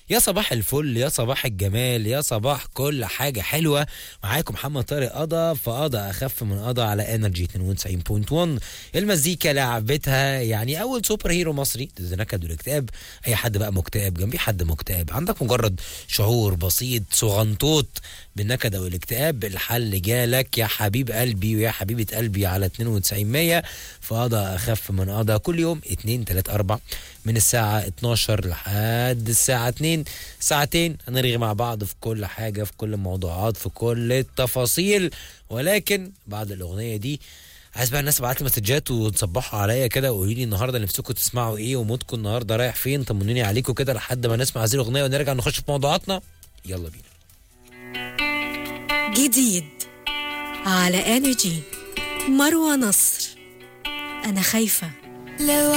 يا صباح الفل يا صباح الجمال يا صباح كل حاجة حلوة معاكم محمد طارق قضا فقضى أخف من قضى على انرجي 92.1 المزيكا لعبتها يعني أول سوبر هيرو مصري ضد نكد والاكتئاب أي حد بقى مكتئب جنبي حد مكتئب عندك مجرد شعور بسيط صغنطوط بالنكد أو الاكتئاب الحل جالك يا حبيب قلبي ويا حبيبة قلبي على 92 100 فقضى أخف من قضى كل يوم 2 3 4 من الساعة 12 لحد الساعة 2 ساعتين هنرغي مع بعض في كل حاجة في كل الموضوعات في كل التفاصيل ولكن بعد الأغنية دي عايز بقى الناس تبعت لي مسجات وتصبحوا عليا كده وقولوا لي النهارده نفسكم تسمعوا ايه ومودكم النهارده رايح فين طمنوني عليكم كده لحد ما نسمع هذه الاغنيه ونرجع نخش في موضوعاتنا يلا بينا جديد على انرجي مروه نصر انا خايفه لو